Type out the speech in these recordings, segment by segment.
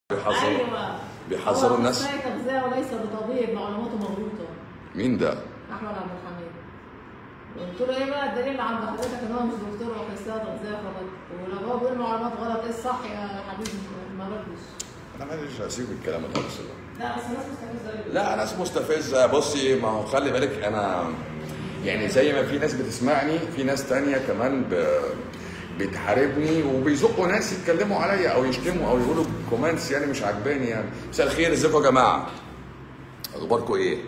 بيحذروا ايوه بيحذروا هو الناس اخصائي تغذيه وليس بطبيب معلوماته مغلوطه مين ده؟ احمد عبد الحميد قلت له ايه بقى الدليل عند حضرتك ان هو مش دكتور واخصائي تغذيه فقط ولو هو بيقول معلومات غلط ايه الصح يا حبيبي ما ردش انا ماليش هسيب الكلام الهجس ده لا بس الناس مستفزه جدا لا ناس مستفزه بصي ما هو خلي بالك انا يعني زي ما في ناس بتسمعني في ناس تانية كمان ب... بتحاربني وبيزقوا ناس يتكلموا عليا او يشتموا او يقولوا كومنتس يعني مش عاجباني يعني مساء الخير ازيكم يا جماعه اخباركم ايه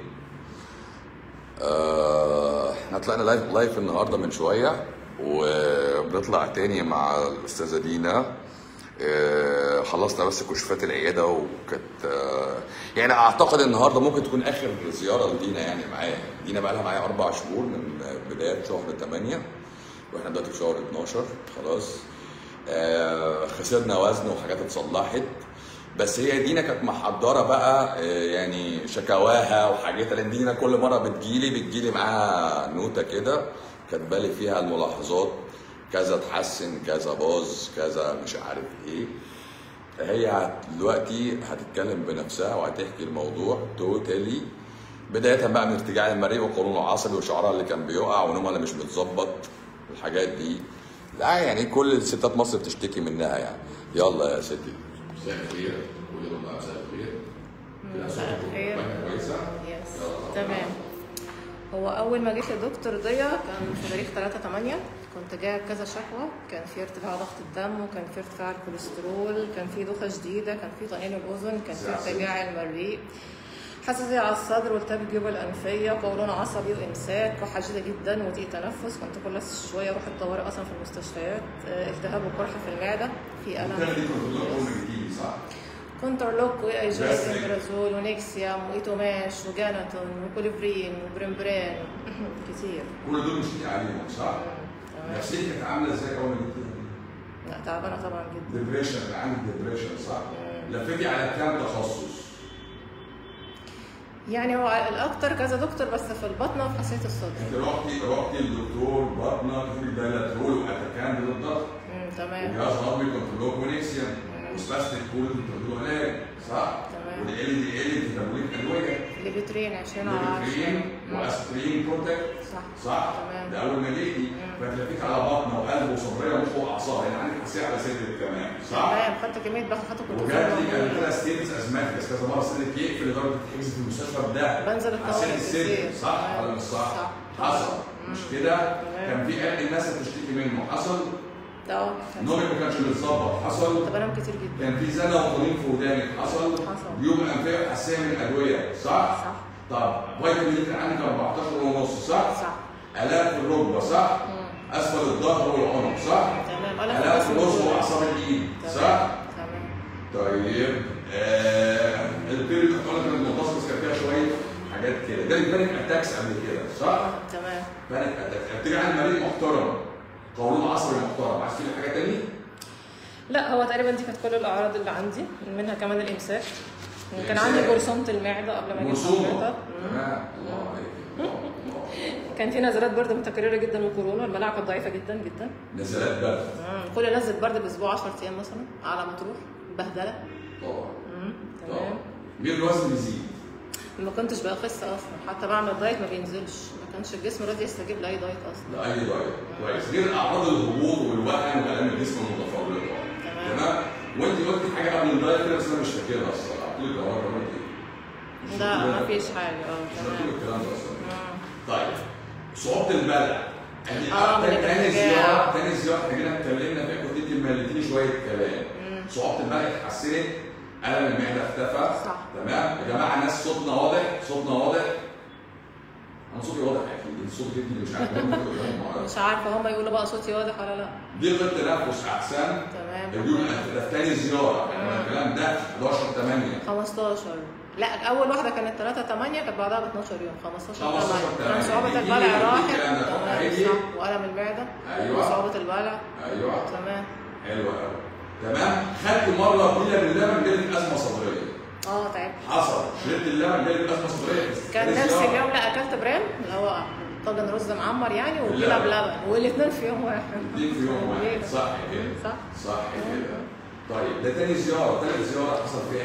آه، احنا طلعنا لايف لايف النهارده من شويه وبنطلع تاني مع الاستاذه دينا آه، خلصنا بس كشوفات العياده وكانت آه، يعني اعتقد النهارده ممكن تكون اخر زياره لدينا يعني معايا دينا بقى لها معايا اربع شهور من بدايه شهر 8 واحنا دلوقتي في شهر 12 خلاص آه، خسرنا وزن وحاجات اتصلحت بس هي دينا كانت محضره بقى آه، يعني شكواها وحاجاتها لان دينا كل مره بتجيلي بتجيلي معاها نوته كده كاتبه لي فيها الملاحظات كذا اتحسن كذا باظ كذا مش عارف ايه هي هت- دلوقتي هتتكلم بنفسها وهتحكي الموضوع توتالي بداية بقى من ارتجاع المريء وقولون العصبي وشعرها اللي كان بيقع ونومها اللي مش متظبط الحاجات دي لا يعني كل الستات مصر بتشتكي منها يعني يلا يا ستي مساء الخير قولي لهم بقى مساء الخير كده مساء صوتكم الخير. باينة كويسة يس يلا. تمام هو اول ما جيت للدكتور ضيا كان في تاريخ 3 8 كنت جايه بكذا شكوى كان في ارتفاع ضغط الدم وكان في ارتفاع الكوليسترول كان في دوخه شديده كان في طنين الاذن كان في ارتجاع المريء حساسية على الصدر والتهاب الجيوب الأنفية قولون عصبي وإمساك كحة شديدة جدا وضيق تنفس كنت كل شوية أروح الطوارئ أصلا في المستشفيات آه، التهاب وقرحة في المعدة في التانية ألم دي كنت بتقول أول ما جيتي صح؟ كونترلوك وايجاز بس. امبرازول ونيكسيام وايتوماش وجاناتون وكوليبرين وبرمبران كتير كل دول مشيتي عليهم صح؟ تمام نفسيتك كانت عاملة ازاي أول ما جيتي؟ لا تعبانه طبعا جدا ديبريشن كان عندك ديبريشن صح؟ لفيتي على كام تخصص؟ يعني هو الاكتر كذا دكتور بس في البطنه وفي حساسيه الصدر انت رحتي رحتي للدكتور بطنه كتب دايلاترول واتاكان للضغط مم، تمام وجهاز هضمي كنترول كونكسيوم وسباستيك كول كنترول علاج صح؟ تمام. والال دي ال دي تمويل ادويه ليبيترين 20 على 10 ليبرين واسبرين بروتكت صح صح؟ تمام. ده اول ما جيتي فتلفيك على بطنه وقلب وصدريه ومخ واعصاب يعني عندك حساسيه على صدرك كمان صح؟ تمام خدت كميه بحث خدت وجات لي كورتيزون قبل كده ستيتس ازماتيكس كذا مره صدرك يقفل لدرجه تحجز في المستشفى بده بنزل الطوارئ عشان السن كتير. صح تمام. ولا مش صح؟ صح. حصل مش كده؟ تمام. كان في قلق الناس اللي بتشتكي منه حصل اه نومك ما كانش متظبط حصل كنت بنام كتير جدا كان في زنه وطنين في ودانك حصل حصل. جيوب انفيه حساسيه من الادويه صح؟ صح طب فيتامين كان عندك 14 ونص صح؟ صح الام في الركبه صح؟ مم. اسفل الظهر والعنق صح؟ تمام انا الام في الوسط الجسم. واعصاب الايد تمام. صح؟ تمام طيب آه البيريود كانت المتصل كان فيها شويه حاجات كده ده البانيك اتاكس قبل كده صح؟ تمام بانيك اتاكس بتيجي عن مريض محترم قولون عصبي محترم عايز تقول حاجه تاني؟ لا هو تقريبا دي كانت كل الاعراض اللي عندي منها كمان الامساك كان الإمساك. عندي جرثومه المعده قبل ما اجي مرسومه حضرتك. تمام الله عليك الله الله كان في نزلات برد متكرره جدا وكورونا المناعه كانت ضعيفه جدا جدا نزلات برد مم. كل نزله برد باسبوع 10 ايام مثلا على ما تروح بهدله طبعا مم. طبعا تمام مين الوزن بيزيد؟ ما كنتش بخس اصلا حتى بعمل دايت ما بينزلش ما كانش الجسم راضي يستجيب لاي دايت اصلا لا اي دايت كويس غير اعراض الهبوط والوهن والام الجسم المتفرقه تمام. تمام وانت قلتي حاجه قبل الدايت كده بس انا مش فاكرها الصراحه قلت لك هو أنا عملت ايه؟ مش لا قلت ما لك- فيش حاجه اه مش قلت لك تمام الكلام ده اصلا مم. طيب صعوبة البلع يعني آه، من تاني تاني الارتجاع. زيارة تاني زيارة احنا جينا اتكلمنا فيها كنت انت مليتيني شوية كلام مم. صعوبة البلع اتحسنت ألم المعدة اختفى صح. تمام يا جماعة الناس صوتنا واضح صوتنا واضح أنا صوتي واضح أكيد انت صوتك انت اللي مش عارف ممكن تقول لهم معرفش. مش عارفه هم يقولوا بقى صوتي واضح ولا لا دي غير تنفس أحسن تمام اليوم ده في تاني زيارة مم. الكلام ده 11 8 15 لا اول واحده كانت 3 8 كانت بعدها ب 12 يوم 15 15 8 كان تمانية. صعوبه دي- البلع دي- دي راحت الكلام ده. تمام هيجي. صح والم المعده أيوه. وصعوبه البلع أيوه تمام حلو قوي تمام خدت مرة بيلا باللبن جالك أزمة صدرية اه تعبت حصل شربت اللبن جالك ازمه صدريه كان تاني نفس زيارة. اليوم لا اكلت برام اللي هو طاجن رز معمر يعني وبيلا باللبن. بلبن والاثنين في يوم واحد دي في يوم واحد ليلة. صح كده صح صح كده طيب ده تاني زياره تالت زياره حصل فيها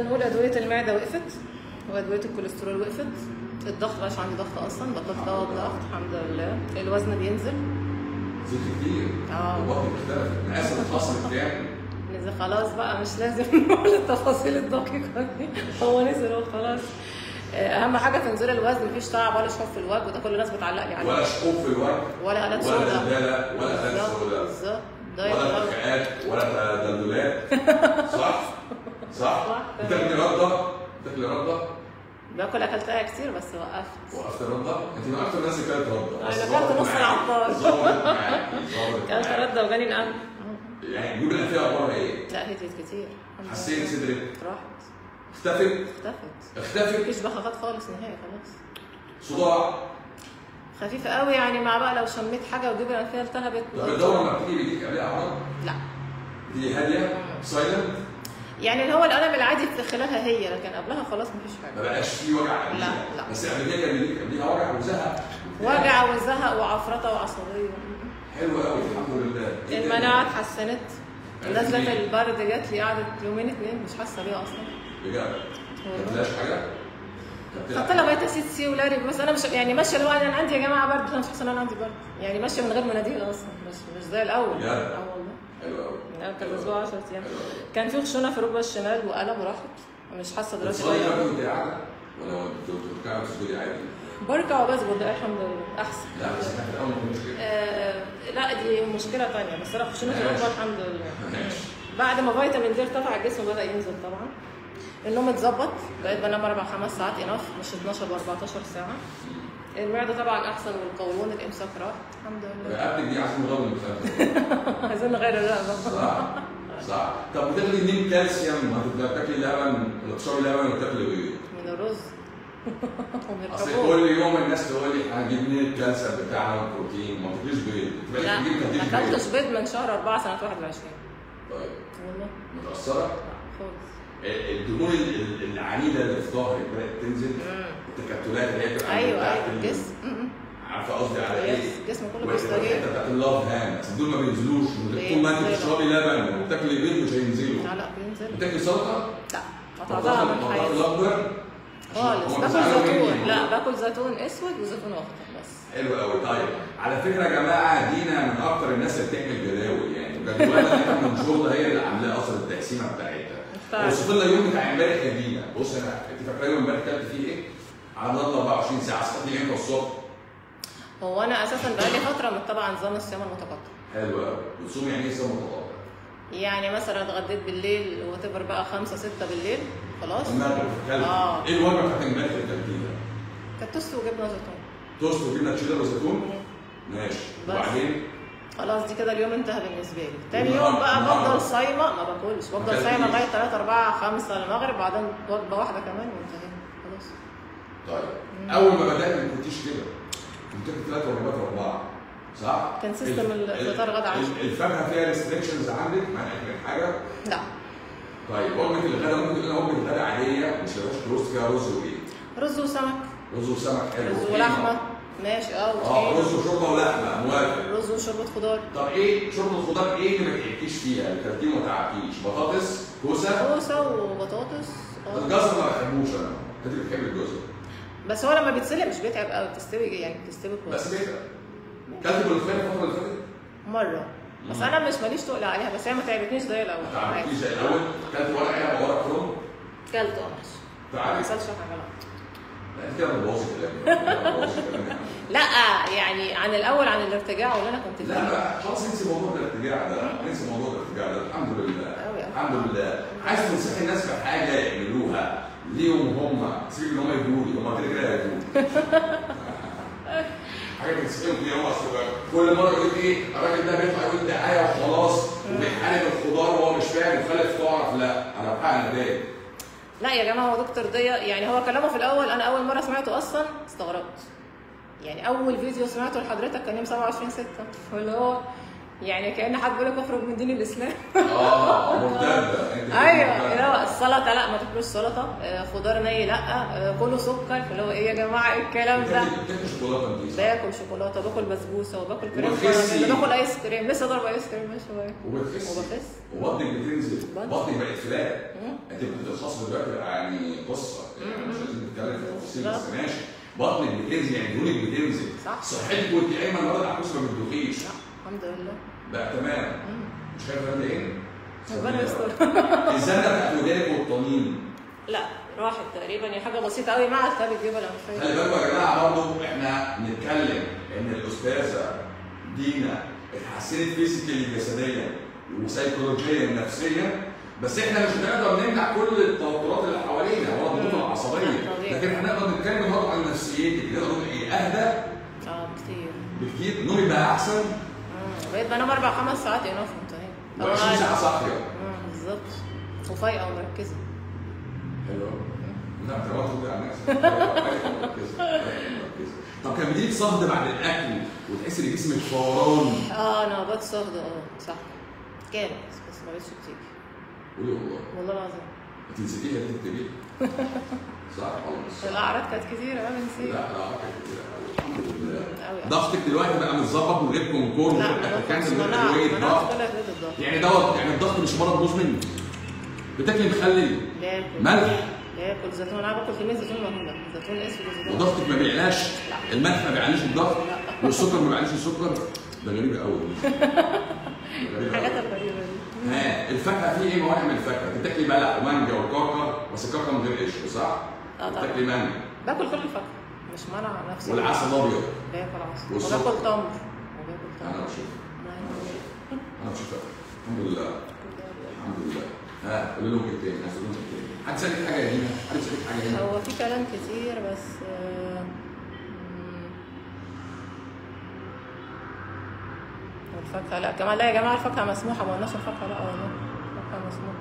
نقول ادويه المعده وقفت وادويه الكوليسترول وقفت الضغط مبقاش عندي ضغط اصلا بطلت دواء الضغط الحمد لله الوزن بينزل زدت كتير آه. البطن اختلفت مقاسك اتحصلت كام؟ نزل خلاص بقى مش لازم نقول التفاصيل الدقيقة دي هو نزل وخلاص آه، أهم حاجة تنزيل الوزن مفيش تعب ولا شحوب في الوجه وده كل الناس بتعلق لي عليه ولا شقوق في الوجه ولا هالات ولا سوداء زباله ولا هالات بالظبط سوداء بالظبط دايت ولا خالص. تفكعات ولا دلدولات صح؟ صح؟ صح. بتاكلي رده؟ بتاكلي رده؟ باكل أكلتها كتير بس وقفت وقفت رده؟ انت من اكتر الناس اللي كانت رده أنا بس كلت ظبطت نص معاك. العطار. ظبطت معاك ظبطت كانت معاك. ردة وجاني الأمن يعني جيوب الانفيه اخبارها ايه؟ لا هديت كتير الحمد حسيت لله. صدرك راحت اختفت اختفت اختفت مفيش بخاخات خالص نهائي خلاص صداع خفيفة قوي يعني مع بقى لو شميت حاجة وجيب فيها التهبت طب الدواء لما بتيجي بيديك قبلها اعراض لا بتيجي هاديه سايلنت يعني اللي هو الألم العادي في خلالها هي لكن قبلها خلاص مفيش ما حاجة بقاش فيه وجع قبلها لا، لا. بس قبل كده كان بيديك قبلها وجع وزهق وجع وزهق وعفرطة وعصبية حلو قوي الحمد لله إيه تاني؟ المناعة اتحسنت عرفت نزلة ليه؟ البرد جات لي قعدت يومين اتنين مش حاسة بيها أصلا بجد ما والله. خدتلاش حاجه؟ خدت خدت لها فيتا سي سي ولاري بس انا مش يعني ماشيه اللي هو انا عندي يا جماعه برد انا مش حاسه ان انا عندي برد يعني ماشيه من غير مناديل اصلا مش مش زي الاول بجد؟ اه والله حلو قوي لا، كان اسبوع 10 ايام كان في خشونه في ركبه الشمال وقلب وراحت مش حاسه دلوقتي بتصلي بيها. برضه وانت قاعده ولا وانت بتركعي وتسجدي عادي؟ بركع وبثبت ده الحمد لله احسن لا بس احنا في الاول ما كناش كده آه لا دي مشكله ثانيه بس انا خشونه ماشي. الركبه الحمد لله ماشي. بعد ما فيتامين دي ارتفع الجسم بدا ينزل طبعا النوم اتظبط بقيت بنام اربع خمس ساعات انف مش 12 ب 14 ساعه المعده طبعا احسن والقولون الامساك راح الحمد لله رقبتك دي عايزين نغير المثال عايزين نغير الرقبه صح صح طب بتاكلي منين كالسيوم؟ ما انت بتاكلي لبن ولا بتشربي لبن ولا بتاكلي بيض؟ من الرز ومن اصل الحبوب كل يوم الناس تقول لي هنجيب منين الكالسيوم بتاعنا والبروتين ما تاكليش بيض تبقى لا تجيب ما تاكليش اكلتش بيض بيض من شهر 4 سنه 21 طيب والله متأثرة؟ لا خالص الدهون ال- ال- العنيدة اللي في ظهرك بدأت تنزل مم. التكتلات اللي هي بتبقى ايوه تحت ايوه ال- الجسم م-م. عارفه قصدي على ايه؟ يس الجسم كله والحته بيستجيب بتاعت اللاف هاند بس دول ما بينزلوش طول ما انت بينزلوا. بتشربي لبن وبتاكلي بيض مش هينزلوا لا لا بينزل بتاكلي سلطه؟ لا قطعتها من البطاطا حياتي الاخضر خالص هم باكل بيزعلوا مني. زيتون لا باكل زيتون اسود وزيتون اخضر بس حلو قوي طيب على فكره يا جماعه دينا من اكتر الناس اللي بتعمل جداول يعني جدولها اللي احنا بننشرها هي اللي عاملاها اصلا التقسيمه بتاعتها طيب. وصف لنا اليوم بتاع امبارح يا دينا بص انا انت فاكره يوم امبارح كلت فيه ايه؟ على مدار 24 ساعه صحيتي امتى الصبح؟ هو انا اساسا بقالي فتره متبعه نظام الصيام المتقطع حلو قوي بتصوم يعني ايه صوم متقاطع؟ يعني مثلا اتغديت بالليل وتبر بقى خمسة ستة بالليل خلاص المغرب كلت آه. ايه الوجبه بتاعت امبارح اللي كلتيها؟ كانت توست وجبنه زيتون توست وجبنه تشيدر وزيتون؟ ماشي بس. وبعدين خلاص دي كده اليوم انتهى بالنسبه لي تاني والنهار- يوم بقى والنهار. بفضل صايمه ما باكلش بفضل أكلتيش. صايمه لغايه 3 4 5 المغرب بعدين وجبه واحده كمان وانتهينا خلاص طيب اول ما بدات ما كنتيش كده كنت بتاكل ثلاث وجبات اربعه صح؟ كان سيستم ال- الفطار غدا عشاء. ال- الفاكهه فيها ريستريكشنز عندك مع من حاجه لا طيب وجبه الغداء ممكن تكون وجبه الغداء عاديه مش لهاش رز فيها رز وايه؟ رز وسمك رز وسمك حلو رز وطحينة. ولحمه ماشي اه اه وطحينة. رز وشوربه ولحمه موافق رز وشوربه خضار طب ايه شوربه الخضار ايه اللي ما تعبتيش فيها؟ اللي كلتيه وما تعبتيش؟ بطاطس كوسه كوسه وبطاطس اه الجزر ما بحبوش انا انت بتحب الجزر بس هو لما بيتسلق مش بيتعب قوي بتستوي يعني بتستوي بس كويس كده كلت ملوخيه الفتره اللي فاتت؟ مره بس مم. انا مش ماليش تقل عليها بس هي ما تعبتنيش زي الاول ما عادي. تعبتيش زي الاول كلت ورق عنب وورق كرنب كلت اه ماشي ما تعالي حصلش حاجه لا لا انت كده بتبوظي كلامي كده بتبوظي كلامي. لا يعني عن الاول عن الارتجاع واللي انا كنت لا فيه بقى خلاص انسي موضوع الارتجاع ده انسي موضوع الارتجاع ده الحمد لله أوي أوي. الحمد لله عايز تنصحي الناس بحاجه يعملوها ليهم هم سيبك ان هم يقولوا لي هم كده كده هيقولوا حاجه تنصحيهم فيها هو اصل كل مره يقول ايه الراجل ده بيطلع يقول دعايه وخلاص وبيحارب الخضار وهو مش فاهم وخالف تعرف لا انا بحقق نتائج لا يا جماعه هو دكتور ضياء يعني هو كلامه في الاول انا اول مره سمعته اصلا استغربت يعني اول فيديو سمعته لحضرتك كان يوم 27 6 واللي هو يعني كان حد بيقول لك اخرج من دين الاسلام اه مرتده انت ايوه مرتدة. اللي هو السلطه لا ما تاكلوش سلطه آه، خضار ني لا آه، كلوا سكر اللي هو ايه يا جماعه إيه الكلام ده بتاكل بتاكل شوكولاته انت صح؟ باكل شوكولاته باكل بسبوسه وباكل كريم وبتخسي. كراميل باكل ايس كريم لسه ضرب ايس كريم من شويه وبتخس وبخس وبطنك بتنزل بطن. بطنك بقت فلات انت بتتخصص دلوقتي بقى يعني قصه يعني مش لازم نتكلم في التفاصيل بس لا. ماشي بطنك بتنزل يعني دهونك بتنزل صح. صحتك وانت قايمه النهارده على الكرسي ما بتدوخيش لا الحمد لله بقى تمام مش عارف انا ايه ربنا يستر الزنه بتاعت ودانك والطنين لا راحت تقريبا هي حاجه بسيطه قوي مع التهاب الجبل الانفيه خلي بالكم يا جماعه برضه احنا بنتكلم ان الاستاذه دينا اتحسنت فيزيكالي جسديا وسيكولوجيا نفسيا بس احنا مش بنقدر نمنع كل التوترات اللي حوالينا ولا الضغوط العصبيه لا، طبيعي. لكن احنا نقدر نتكلم النهارده عن نفسيتك نقدر نقول ايه اهدى اه كتير بكتير نومي بقى احسن مم. بقيت بنام اربع خمس ساعات انف انتهينا و20 ساعه صاحيه مم، بالظبط وفايقه ومركزه حلو لا انت برضه كده على نفسك مركزة، مركزة. طب كان بيجيلك صهد بعد الاكل وتحس ان جسمك فوران اه نوبات صهد اه صح كانت بس ما بقتش بتيجي قولي والله والله العظيم انت نسيتيها دي تكتبيها صح ولا مش صح؟ الاعراض كانت كتيره اه لا نسيت لا كانت كتير قوي الحمد لله قوي ضغطك دلوقتي بقى متظبط من غير كونكور من لا غير ما اتكان كنتش من غير مناعه ادويه مناعه ضغط طلعت ضد الضغط يعني دوت يعني الضغط مش مرض مزمن بتاكلي مخلل باكل ملح باكل زيتون انا باكل كميه زيتون مهوله زيتون اسود وزيتون وضغطك ما بيعلاش لا. الملح ما بيعليش الضغط لا. والسكر ما بيعليش السكر ده غريب قوي غريب الحاجات قوي. الغريبه دي ها الفاكهه فيه ايه موانع من الفاكهه؟ بتاكلي بلح ومانجا وكاكا بس الكاكا من غير قشر صح؟ اه طبعا. بتاكلي مانجا باكل كل الفاكهه مش منع نفسي والعسل الابيض باكل عسل والسكر. وباكل تمر وباكل انا تمر بشوف الله ينور. انا بشوف الحمد لله الحمد لله ها قولي لهم ايه تاني عايز تقول لهم ايه تاني حد سالك حاجه يا دينا حد سالك حاجه هنا هو في كلام كتير بس آه، مم. الفاكهة لا كمان لا يا جماعة الفاكهة مسموحة ما قلناش الفاكهة لا والله الفاكهة مسموحة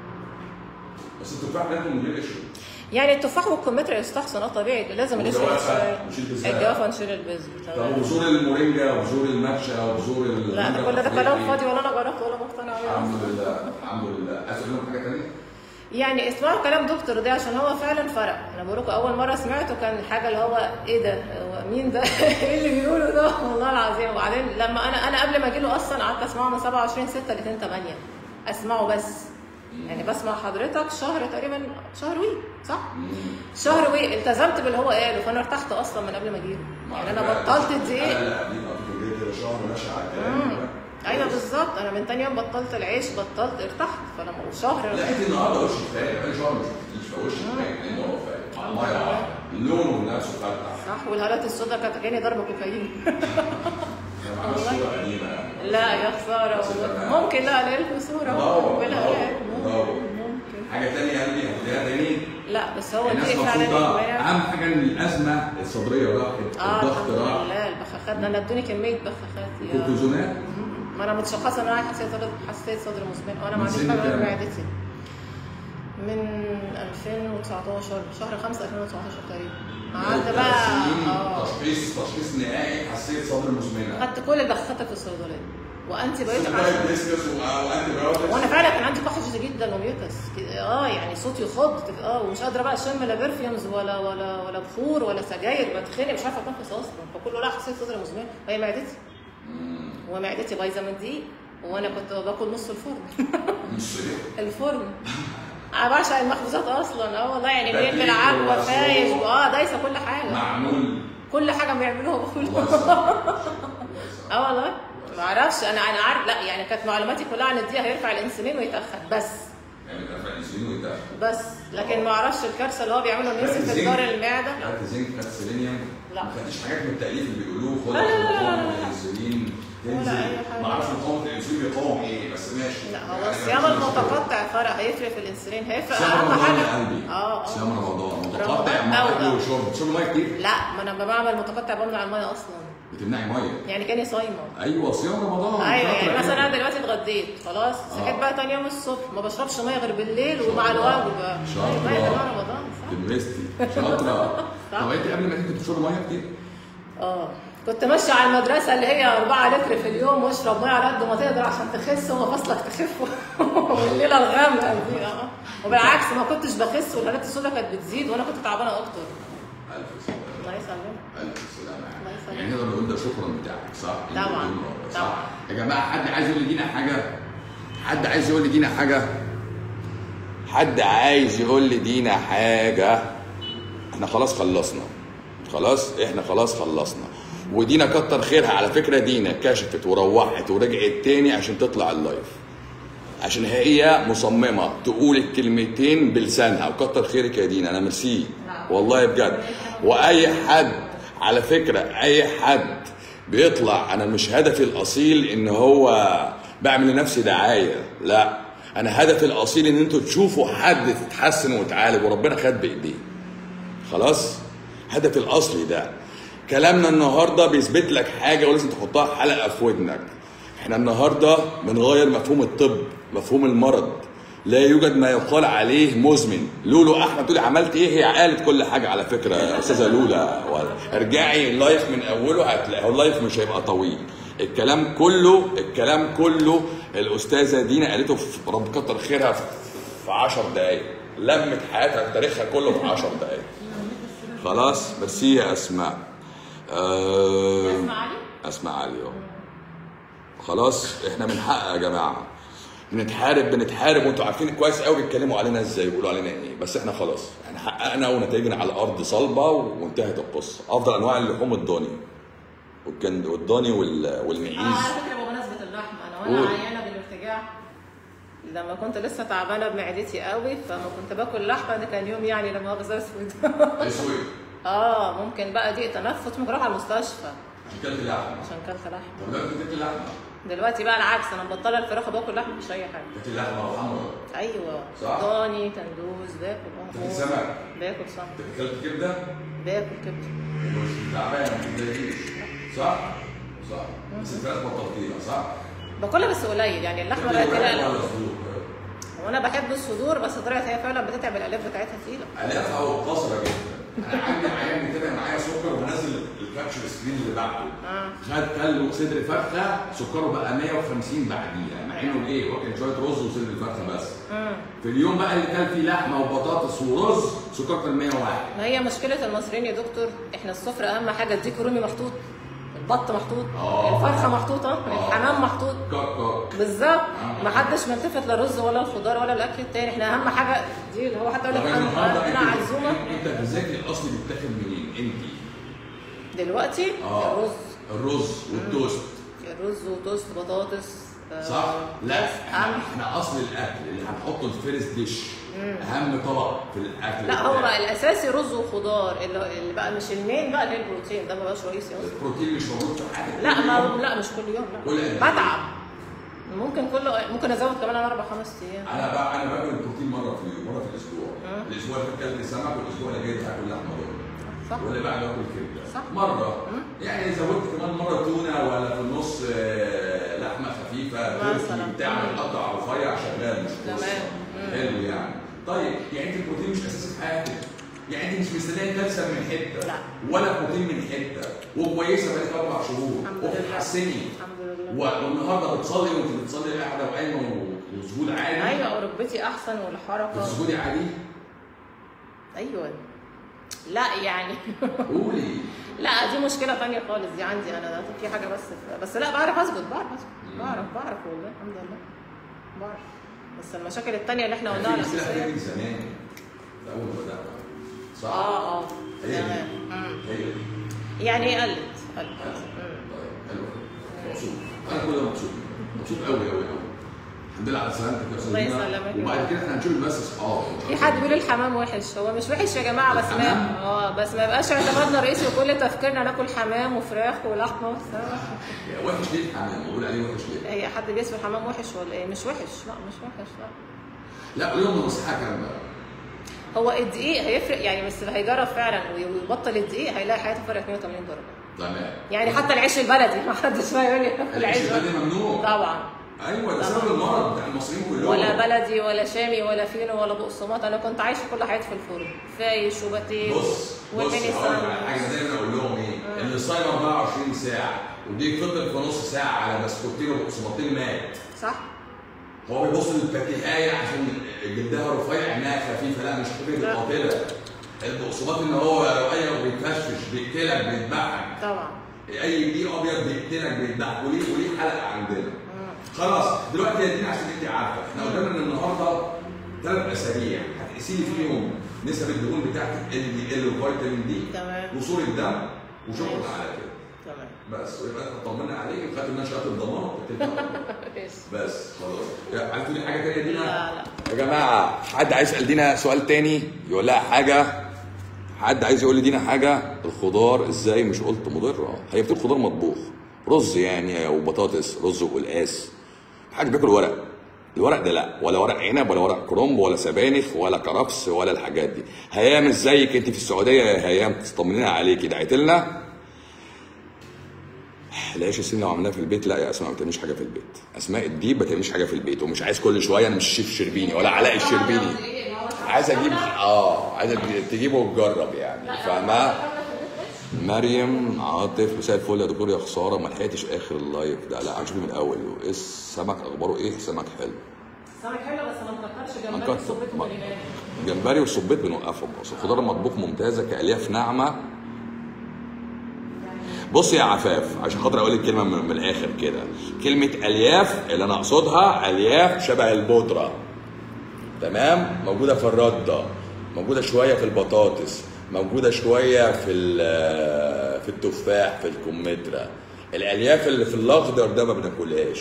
بس التفاح بياكل من غير قشر يعني التفاح والكمثرى يستحسن اه طبيعي لازم القشر والجوافة شوية نشيل بذرة. الجوافة نشيل البذر طب تمام وبذور المورينجا وبذور الماتشا وبذور ال- لا ده كل ده الحاجات كلام دي. فاضي ولا انا جربت ولا مقتنع بيه الحمد لله الحمد لله عايز اقول لهم حاجه ثانيه يعني اسمعوا كلام دكتور ده عشان هو فعلا فرق انا بقول لكم اول مره سمعته كان حاجه اللي هو ايه ده هو مين ده ايه اللي بيقوله ده والله العظيم وبعدين لما انا انا قبل ما اجي له اصلا قعدت اسمعه من 27 6 ل 2 8 اسمعه بس يعني بسمع حضرتك شهر تقريبا شهر وي صح شهر وي التزمت باللي هو قاله فانا ارتحت اصلا من قبل ما اجي له يعني انا بطلت الدقيق انا اللي قبليك قبل كده كده شهر ماشي على الكلام ايوه بالظبط انا من تاني يوم بطلت العيش بطلت ارتحت فلما شهر لا انت النهارده وشك فايق بقالي شهر ما شفتكيش فوشك فايق لان هو فايق على الميه واحده لونه نفسه فتح صح والهالات السوداء كانت جاني ضربه كوكايين انا عامل والله. صوره قديمه يعني لا يا خساره والله ممكن لا الاقي لكم صوره دور، بالهالات دور، دور. ممكن ممكن حاجه ثانيه يا قلبي هتلاقيها تاني لا بس هو الناس دي فعلا مبسوطه امبارح اهم حاجه ان الازمه الصدريه راحت اه الضغط الحمد راح لله البخاخات ده انا ادوني كميه بخاخات يا كورتيزونات ما انا متشخصه ان انا عندي حساسيه صدر حساسيه صدر مزمن وانا من ما عنديش سن حاجه غير كام؟ معدتي من 2019 شهر 5 2019 تقريبا قعدت بقى اه تشخيص تشخيص نهائي حساسيه صدر مزمنه خدت كل البخاخات في الصيدليه وانتي بايوتيك سوبر عشان ديسكس وانتي بايوتكس وانا فعلا كان عندي كحه شديده جدا وميوكس كده- اه يعني صوتي يخض اه ومش قادره بقى اشم لا برفيومز ولا ولا ولا بخور ولا سجاير بتخنق مش عارفه اتنفس اصلا فكله لا حسيت صدري مزمن وهي معدتي ومعدتي بايظه من دي وانا كنت باكل نص الفرن مش صحيح الفرن انا بعشق المخبوزات اصلا اه والله يعني تكليف بين بالعجوه ووصول. فايش اه دايسه كل حاجه معمول كل حاجه بيعملوها باكلها الله يسلمك. اه والله ما اعرفش انا انا عارف لا يعني كانت معلوماتي كلها عن الدقيقه هيرفع الانسولين ويتاخر بس يعني رفع الانسولين ويتاخر بس لكن ما اعرفش الكارثه اللي هو بيعمله انه يمسك في جدار المعده خدت زنك خدت سيلينيوم لا. ما خدتش حاجات من التأليف اللي بيقولوه خد لا، لا، لا، لا، لا، مقاومة لا. الانسولين ولا تنزل أي حاجة. ما اعرفش مقاومة الانسولين بيقاوم ايه بس ماشي لا هو يعني الصيام مفيش مشكلة. المتقطع فرق هيفرق في الانسولين هيفرق صيام اهم رمضان يا حاجه قلبي اه صيام اه رمضان متقطع رمضان مع أو اكل ده. وشرب بتشرب ميه كتير لا ما انا لما بعمل متقطع بمنع الميه اصلا بتمنعي ميه يعني كاني صايمه ايوه صيام رمضان ايوه شاطرة يعني مثلا كده. انا دلوقتي اتغديت خلاص صحيت آه. بقى تاني يوم الصبح ما بشربش ميه غير بالليل شاطرة. ومع الوجبه شاطرة. ايوه يا جماعه رمضان صح تمرستي شاطرة صح. طب انت قبل ما تيجي بتشرب ميه كتير اه كنت ماشيه على المدرسه اللي هي 4 لتر في اليوم واشرب ميه على قد ما تقدر عشان تخس هو فصلك تخف والليله الغامقه دي اه وبالعكس ما كنتش بخس والهالات السوداء كانت بتزيد وانا كنت تعبانه اكتر الف سلامه الله يسلمك الف سلامه الله يسلمك. يعني نقدر نقول ده شكرا بتاعك صح؟ طبعاً. نقدر نقول صح؟ طبعاً. يا جماعه حد عايز يقول لدينا حاجه؟ حد عايز يقول لدينا حاجه؟ حد عايز يقول لدينا حاجه؟ احنا خلاص خلصنا خلاص احنا خلاص خلصنا ودينا كتر خيرها على فكره دينا كشفت وروحت ورجعت تاني عشان تطلع اللايف عشان هي مصممه تقول الكلمتين بلسانها وكتر خيرك يا دينا انا ميرسي والله بجد واي حد على فكره اي حد بيطلع انا مش هدفي الاصيل ان هو بعمل لنفسي دعايه لا انا هدفي الاصيل ان انتوا تشوفوا حد تتحسن وتعالج وربنا خد بايديه خلاص هدفي الاصلي ده كلامنا النهارده بيثبت لك حاجه ولازم تحطها حلقه في ودنك احنا النهارده بنغير مفهوم الطب مفهوم المرض لا يوجد ما يقال عليه مزمن لولو احمد تقولي عملت ايه هي قالت كل حاجه على فكره يا استاذه لولا ارجعي اللايف من اوله هتلاقي هو اللايف مش هيبقى طويل الكلام كله الكلام كله الاستاذه دينا قالته في رب كتر خيرها في 10 دقائق لمت حياتها تاريخها كله في 10 دقائق خلاص ميرسي يا اسماء أه... اسمع علي اسماء علي اه خلاص احنا من حق يا جماعه بنتحارب بنتحارب وانتوا عارفين كويس قوي بيتكلموا علينا ازاي بيقولوا علينا ايه بس احنا خلاص احنا حققنا ونتائجنا على الارض صلبه وانتهت القصه افضل انواع اللحوم الضاني والكند والضاني وال- اه والمعيز على فكره بمناسبه اللحم انا وانا قول. عيانه بالارتجاع لما كنت لسه تعبانه بمعدتي قوي فما كنت باكل لحمه ده كان يوم يعني لما مؤاخذه اسود اسود اه ممكن بقى ضيق تنفس ممكن اروح على المستشفى عشان كلت لحمه عشان كلت لحمه طب لو كنت لحمه دلوقتي بقى العكس انا مبطله الفراخ وباكل لحمه مش اي حاجه كلت لحمه حمراء ايوه صح. ضاني كندوز باكل اه كلت سمك باكل سمك كلت كبده باكل كبده مش تعبان ما بتضايقيش صح؟ صح بس الفراخ بطلتيها صح؟ باكلها بس قليل يعني اللحمه بقت ولا لا صدور؟ وانا بحب الصدور بس طلعت هي فعلا بتتعب الالياف بتاعتها تقيله الافها وقصره جدا انا عندي عيان متابع معايا سكر وبنزل الكابتشر سكرين اللي بعده اه خد كله صدر فرخه سكره بقى 150 بعديها مع انه ايه واكل شويه رز وصدر الفرخه بس امم في اليوم بقى اللي كان فيه لحمه وبطاطس ورز سكر كان 101 ما هي مشكله المصريين يا دكتور احنا السفره اهم حاجه الديك الرومي محطوط البط محطوط آه. الفرخه محطوطه الحمام محطوط كاك كاك بالظبط ما حدش ملتفت لا الرز ولا الخضار ولا الاكل التاني احنا اهم حاجه دي اللي هو حتى يقول طب لك النهارده انا أنا عزومه انت انت غذاك الاصلي بيتاخد منين؟ انت دلوقتي اه الرز الرز والتوست الرز وتوست بطاطس آه، صح؟ لا بس احنا, أهم احنا اصل الاكل اللي هنحطه الفيرست ديش اهم طبق في الاكل لا هو بتاعنا. بقى الاساسي رز وخضار اللي اللي بقى مش المين بقى اللي هي البروتين ده ما بقاش رئيسي اصلا البروتين مش موجود في حاجه لا ما لا مش كل يوم كل لا قد إيه؟ بتعب ممكن كل ممكن ازود كمان انا اربع خمس ايام انا بقى انا باكل البروتين مره في اليوم مره في الاسبوع الاسبوع اللي فات كلت سمك والاسبوع اللي جاي هاكل لحمه برضه صح واللي بعده اكل كبده صح. مره يعني زودت كمان مره تونه ولا في النص آه، لحمه خفيفه مثلاً. تركي بتاع متقطع رفيع شغال مش قصه تمام. مم. حلو يعني طيب يعني انت البروتين مش اساسي في حياتك يعني انت مش مستنيه كالسيوم من حته لا. ولا بروتين من حته وكويسه بقالك اربع شهور الحمد لله. وبتتحسني الحمد لله و- والنهارده بتصلي وانت بتصلي قاعده وقايمه وسجود عالي ايوه وركبتي احسن والحركه بتسجدي عالي ايوه لا يعني قولي لا دي مشكله تانية خالص دي عندي انا ده في حاجه بس بس لا بعرف اسجد بعرف اسجد بعرف بعرف والله الحمد لله بعرف بس المشاكل التانية اللي احنا قلناها في مشكله الاساسيه هتيجي زمان في اول ما بدات صح؟ اه اه هي دي. تمام مم. هي دي. يعني ايه قلت قلت مم. طيب حلو مبسوط انا كله مبسوط مبسوط قوي قوي قوي الحمد لله على سلامتك يا استاذ الله دينا. يسلمك يا وبعد رب. كده احنا هنشوف بس اصحاب في حد بيقول الحمام وحش هو مش وحش يا جماعه بس الحمام؟ ما اه بس ما يبقاش اعتمادنا الرئيسي وكل تفكيرنا ناكل حمام وفراخ ولحمه وبتاع. وحش ليه الحمام بقول عليه وحش ليه؟ هي حد بيسمع الحمام وحش ولا ايه مش وحش لا مش وحش لا لا قول لهم نصيحه كامله هو الدقيق هيفرق يعني بس اللي هيجرب فعلا ويبطل الدقيق هيلاقي حياته فرقت 180 درجه تمام يعني حتى العيش البلدي ما حدش بقى يقول لي العيش العيش البلدي ممنوع طبعا ايوه ده سبب المرض بتاع المصريين كلهم ولا بلدي ولا شامي ولا فينو ولا بقسماط انا كنت عايشه كل حياتي في الفرن فايش وباتيه بص بص والميني هقول لك على ساندوتش. حاجه دايما اقول لهم ايه؟ اللي صايم 24 ساعه وديك فطر في نص ساعه على بسكوتين وبقسماطين مات صح؟ هو بيبص للباتيهايه عشان جلدها رفيع انها خفيفه لا مش خفيفه لا. قاتله البقسماط ان هو رقيق وبيتفشفش بيقتلك بيذبحك طبعا اي دقيق ابيض بيقتلك بيذبحك وليه وليه حلقه عندنا خلاص دلوقتي يا دينا عشان انت عارفه احنا قدامنا ان النهارده ثلاث اسابيع هتقيسي لي فيهم نسب الدهون بتاعتك ال دي ال وفيتامين دي تمام وصول الدم وشكرا ماشي. على كده تمام بس ويبقى احنا طمنا عليك وخدت منها شهاده الضمان وبتتفق. ماشي. بس خلاص يا- عايز تقولي حاجه تانيه يا دينا؟ لا لا يا جماعه حد عايز يسال دينا سؤال تاني يقول لها حاجه حد عايز يقول لدينا حاجه الخضار ازاي مش قلت مضره هي بتقول خضار مطبوخ رز يعني وبطاطس رز وقلقاس حاجه بياكل ورق الورق ده لا ولا ورق عنب ولا ورق كرنب ولا سبانخ ولا كرفس ولا الحاجات دي هيام ازيك انت في السعوديه يا هيام طمنينا عليكي دعيت لنا العيش السن لو عملناها في البيت لا يا اسماء ما بتعملش حاجه في البيت اسماء الديب ما بتعملش حاجه في البيت ومش عايز كل شويه انا مش شيف شربيني ولا علاء الشربيني عايز اجيب اه عايز تجيبه وتجرب يعني فاهمه مريم عاطف مساء الفل يا دكتور يا خساره ما لحقتش اخر اللايف ده لا هنشوف من الاول ايه السمك اخباره ايه سمك حلو سمك حلو بس ما نكترش جمبري هنكتر. صبيته ما- باليوناني جمبري والصبيط بنوقفهم بس الخضار المطبوخ ممتازه كالياف ناعمه بص يا عفاف عشان خاطر اقول لك كلمه من, من الاخر كده كلمه الياف اللي انا اقصدها الياف شبه البودره تمام موجوده في الرده موجوده شويه في البطاطس موجوده شويه في ال- في التفاح في الكمثرى الالياف اللي في الاخضر ده ما بناكلهاش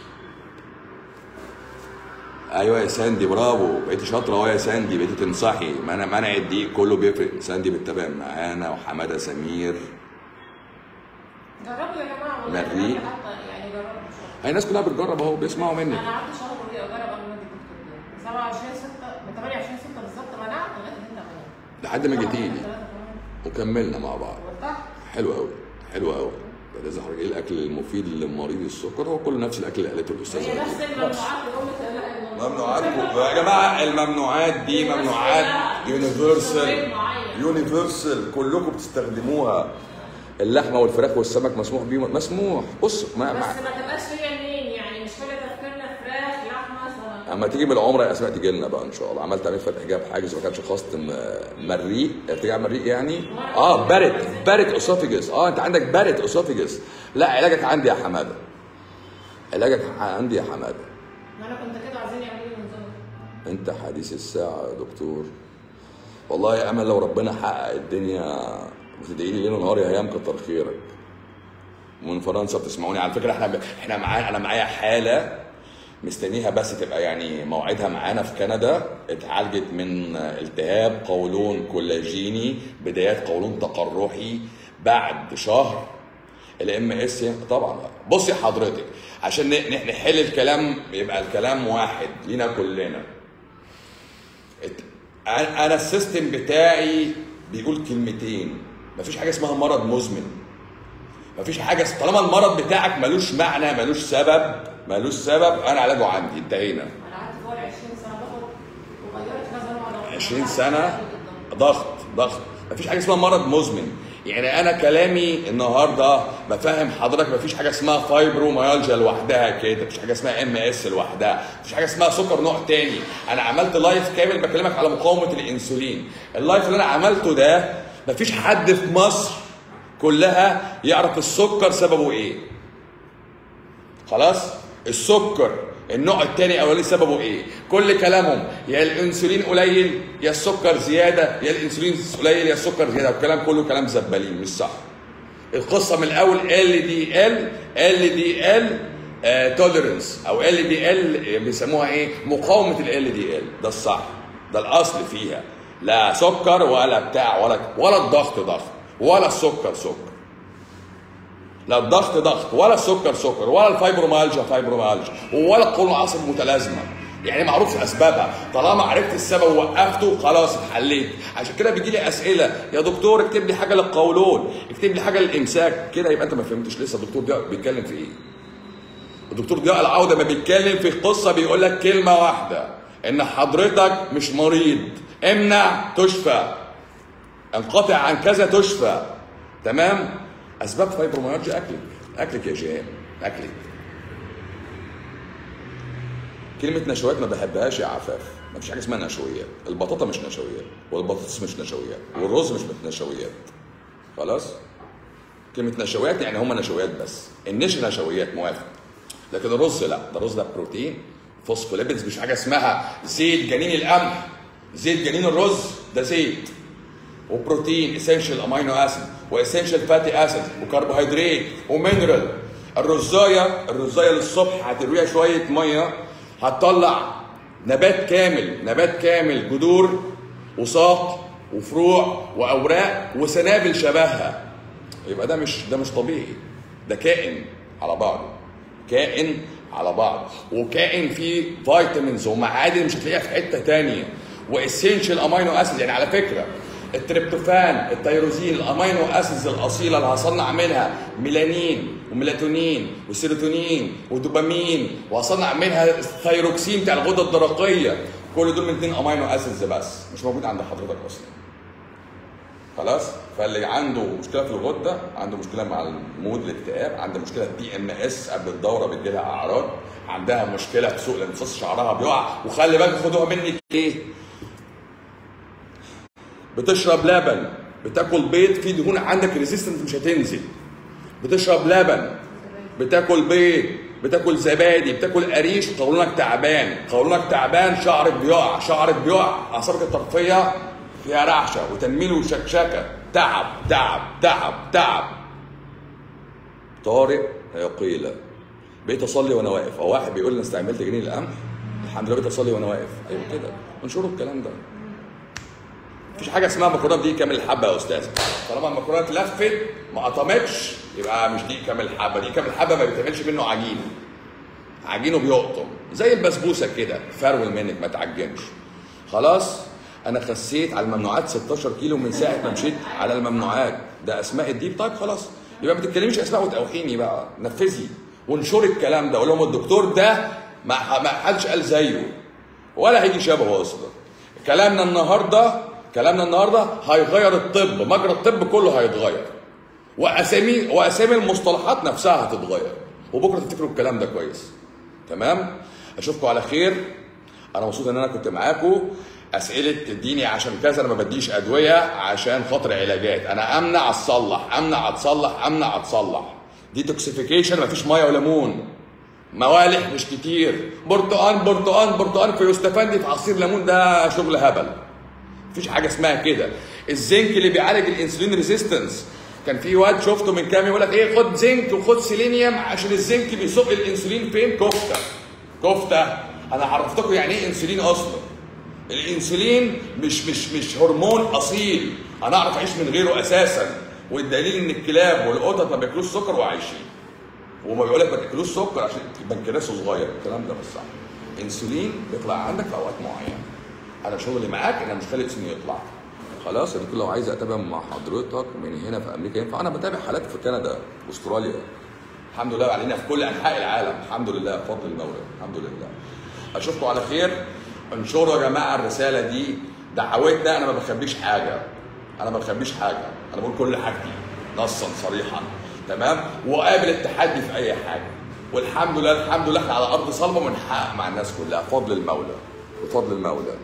ايوه يا ساندي برافو بقيتي شاطره اهو يا ساندي بقيتي تنصحي منع منع الدقيق كله بيفرق ساندي بتتابع معانا وحماده سمير جربوا يا جماعه والله مريء. حتى يعني جربوا شوية. هي الناس كلها بتجرب اهو بيسمعوا منك انا قعدت شهر ودي اجرب قبل ما اجي الدكتور ده من 27 6 من 28 6 بالظبط منعت لغايه 2 لحد ما جيتي لي وكملنا مع بعض وارتحت حلو قوي حلو قوي لازم حضرتك ايه الاكل المفيد لمريض السكر هو كله نفس الاكل اللي قالته الاستاذه هي نفس نجيب. الممنوعات اللي هم لا اله الا الله ممنوعات يا جماعه الممنوعات دي ممنوعات يونيفرسال يونيفرسال كلكم بتستخدموها اللحمه والفراخ والسمك مسموح بيهم مسموح بص ما, بس ما ما تبقاش هي منين يعني مش كل تفكيرنا فراخ لحمه سمك اما تيجي من العمره يا اسماء تيجي لنا بقى ان شاء الله عملت عمليه فتح جاب حاجز ما كانش خاص م- مريء بتيجي على مريء يعني اه بارت بارت اسوفيجس اه انت عندك بارت اسوفيجس لا علاجك عندي يا حماده علاجك عندي يا حماده ما انا كنت كده عايزين يعملوا لي نظام انت حديث الساعه يا دكتور والله يا امل لو ربنا حقق الدنيا وتدعي لي ليل ونهار يا هيام كتر خيرك من فرنسا بتسمعوني على فكره احنا احنا معانا انا معايا حاله مستنيها بس تبقى يعني موعدها معانا في كندا اتعالجت من التهاب قولون كولاجيني بدايات قولون تقرحي بعد شهر الام اس طبعا بصي حضرتك عشان ن- ن- نحل الكلام يبقى الكلام واحد لينا كلنا ات- انا أنا السيستم بتاعي بيقول كلمتين مفيش حاجه اسمها مرض مزمن مفيش حاجه طالما المرض بتاعك ملوش معنى ملوش سبب ملوش سبب انا علاجه عندي انتهينا انا قعدت فوق ال 20 سنه باخد وغيرت كذا نوع 20 سنه ضغط ضغط مفيش حاجه اسمها مرض مزمن يعني انا كلامي النهارده بفهم حضرتك مفيش حاجه اسمها فايبروميالجيا لوحدها كده مفيش حاجه اسمها ام اس لوحدها مفيش حاجه اسمها سكر نوع تاني انا عملت لايف كامل بكلمك على مقاومه الانسولين اللايف اللي انا عملته ده مفيش حد في مصر كلها يعرف السكر سببه ايه خلاص السكر النوع الثاني اولاني سببه ايه كل كلامهم يا الانسولين قليل يا السكر زياده يا الانسولين قليل يا السكر زياده الكلام كله كلام زبالين مش صح القصه من الاول ال دي ال ال دي ال توليرنس او ال دي ال بيسموها ايه مقاومه ال دي ال ده الصح ده الاصل فيها لا سكر ولا بتاع ولا ولا الضغط ضغط ولا السكر سكر لا الضغط ضغط ولا السكر سكر ولا الفايبرومالجيا فايبرومالجيا ولا القولون العصب متلازمه يعني معروف اسبابها طالما عرفت السبب ووقفته خلاص اتحليت عشان كده بيجي لي اسئله يا دكتور اكتب لي حاجه للقولون اكتب لي حاجه للامساك كده يبقى انت ما فهمتش لسه الدكتور ده بيتكلم في ايه الدكتور ضياء العوده ما بيتكلم في قصه بيقول لك كلمه واحده ان حضرتك مش مريض امنع تشفى انقطع عن كذا تشفى تمام اسباب فايبروميالجيا اكلك اكلك يا جيهان اكلك كلمة نشويات ما بحبهاش يا عفاف ما فيش حاجة اسمها نشويات البطاطا مش نشويات والبطاطس مش نشويات والرز مش نشويات خلاص كلمة نشويات يعني هما نشويات بس النشا نشويات موافق لكن الرز لا ده الرز ده بروتين فوسفوليبيدز مش حاجة اسمها زيت جنين القمح زيت جنين الرز ده زيت وبروتين اسينشال امينو اسيد واسينشال فاتي اسيد وكربوهيدرات ومينرال الرزايه الرزايه للصبح هترويها شويه ميه هتطلع نبات كامل نبات كامل جذور وساق وفروع واوراق وسنابل شبهها يبقى ده مش ده مش طبيعي ده كائن على بعضه كائن على بعض وكائن فيه فيتامينز ومعادن مش هتلاقيها في حته تانية واسينشال امينو اسيد يعني على فكره التريبتوفان التيروزين الامينو اسيدز الاصيله اللي هصنع منها ميلانين وميلاتونين وسيروتونين ودوبامين وهصنع منها الثيروكسين بتاع الغده الدرقيه كل دول من اثنين امينو اسيدز بس مش موجود عند حضرتك اصلا خلاص فاللي عنده مشكله في الغده عنده مشكله مع المود الاكتئاب عنده مشكله دي ام اس قبل الدوره بتجي لها اعراض عندها مشكله في سوء الامتصاص شعرها بيقع وخلي بالك خدوها مني ايه بتشرب لبن بتاكل بيض فيه دهون عندك ريزيستنت مش هتنزل بتشرب لبن بتاكل بيض بتاكل زبادي بتاكل قريش قولونك تعبان قولونك تعبان شعرك بيقع شعرك بيقع اعصابك الطرفيه فيها رعشه وتنميل وشكشكه تعب تعب تعب تعب طارق يا قيله بقيت اصلي وانا واقف او واحد بيقول لي انا استعملت جنيه القمح الحمد لله بقيت اصلي وانا واقف ايوه كده انشروا الكلام ده مفيش حاجه اسمها مكرونه بدي كامل الحبه يا استاذ طالما المكرونه اتلفت ما قطمتش يبقى مش دي كامل الحبه دي كامل الحبه ما بيتعملش منه عجين عجينه بيقطم زي البسبوسه كده فرول منك ما تعجنش خلاص انا خسيت على الممنوعات 16 كيلو من ساعه ما مشيت على الممنوعات ده اسماء الديب طيب خلاص يبقى ما تتكلميش اسماء وتوحيني بقى نفذي وانشري الكلام ده قول لهم الدكتور ده ما ما حدش قال زيه ولا هيجي شبهه اصلا كلامنا النهارده كلامنا النهارده هيغير الطب مجرى الطب كله هيتغير واسامي واسامي المصطلحات نفسها هتتغير وبكره تفتكروا الكلام ده كويس تمام اشوفكم على خير انا مبسوط ان انا كنت معاكم اسئله تديني عشان كذا انا ما بديش ادويه عشان خاطر علاجات انا امنع اتصلح امنع اتصلح امنع اتصلح ديتوكسيفيكيشن مفيش ميه وليمون موالح مش كتير برتقان برتقان برتقان في يستفندي في عصير ليمون ده شغل هبل مفيش حاجه اسمها كده الزنك اللي بيعالج الانسولين ريزيستنس كان في واد شفته من كام يقول لك ايه خد زنك وخد سيلينيوم عشان الزنك بيسوق الانسولين فين كفته كفته انا عرفتكم يعني ايه انسولين اصلا الانسولين مش مش مش هرمون اصيل انا اعرف اعيش من غيره اساسا والدليل ان الكلاب والقطط ما بياكلوش سكر وعايشين وما بيقول لك ما تاكلوش سكر عشان بنكراسه صغير الكلام ده مش صح انسولين بيطلع عندك في اوقات معينه انا شغلي معاك انا مش خالق انسولين يطلع خلاص يا دكتور لو عايز اتابع مع حضرتك من هنا في امريكا ينفع انا بتابع حالات في كندا واستراليا الحمد لله علينا في كل انحاء العالم الحمد لله بفضل المولى الحمد لله اشوفكم على خير انشروا يا جماعه الرساله دي دعوتنا انا ما بخبيش حاجه انا ما بخبيش حاجه انا بقول كل حاجتي نصا صريحا تمام وقابل التحدي في اي حاجه والحمد لله الحمد لله احنا على ارض صلبه وبنحقق مع الناس كلها بفضل المولى بفضل المولى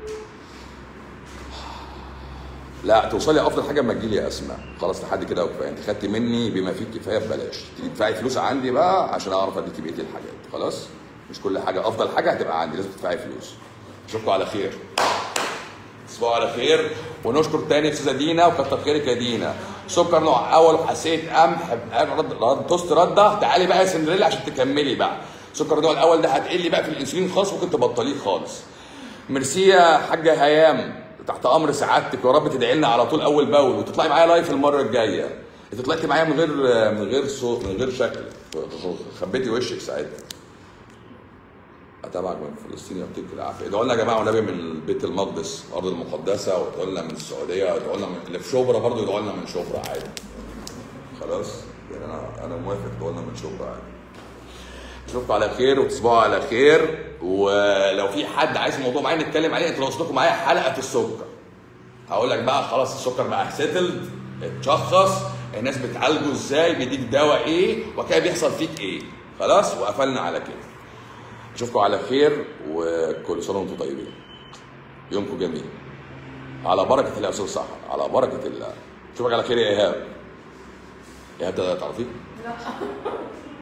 لا توصلي افضل حاجه اما تجيلي يا اسماء خلاص لحد كده وكفايه انت خدت مني بما فيه الكفايه ببلاش تدفعي فلوس عندي بقى عشان اعرف اديكي بقيه الحاجات خلاص مش كل حاجه افضل حاجه هتبقى عندي لازم تدفعي فلوس اشوفكم على خير تصبحوا على خير ونشكر تاني استاذه دينا وكتر خيرك يا دينا سكر نوع اول وحسيت قمح رد رد توست رده تعالي بقى يا سندريلا عشان تكملي بقى سكر النوع الاول ده هتقلي بقى في الانسولين خالص ممكن تبطليه خالص ميرسي يا حاجه هيام تحت امر سعادتك ويا رب تدعي لنا على طول اول باول وتطلعي معايا لايف المره الجايه انت طلعتي معايا من غير من غير صوت من غير شكل خبيتي وشك ساعتها اتابعك من فلسطين يعطيك العافيه ادعوا لنا يا جماعه والنبي من بيت المقدس الارض المقدسه وادعوا لنا من السعوديه وادعوا لنا من اللي في شبرا برضه يدعوا لنا من شبرا عادي خلاص يعني انا انا موافق تدعوا لنا من شبرا عادي اشوفكم على خير وتصبحوا على خير ولو في حد عايز موضوع معين نتكلم عليه انتوا لو وصلكم معايا حلقه في السكر هقول لك بقى خلاص السكر بقى سيتلد اتشخص الناس بتعالجه ازاي بيديك دواء ايه وكده بيحصل فيك ايه خلاص وقفلنا على كده اشوفكم على خير وكل سنه وانتم طيبين يومكم جميل على بركه الله يا استاذ صح على بركه الله اشوفك على خير يا ايهاب ايهاب ده تعرفيه؟ لا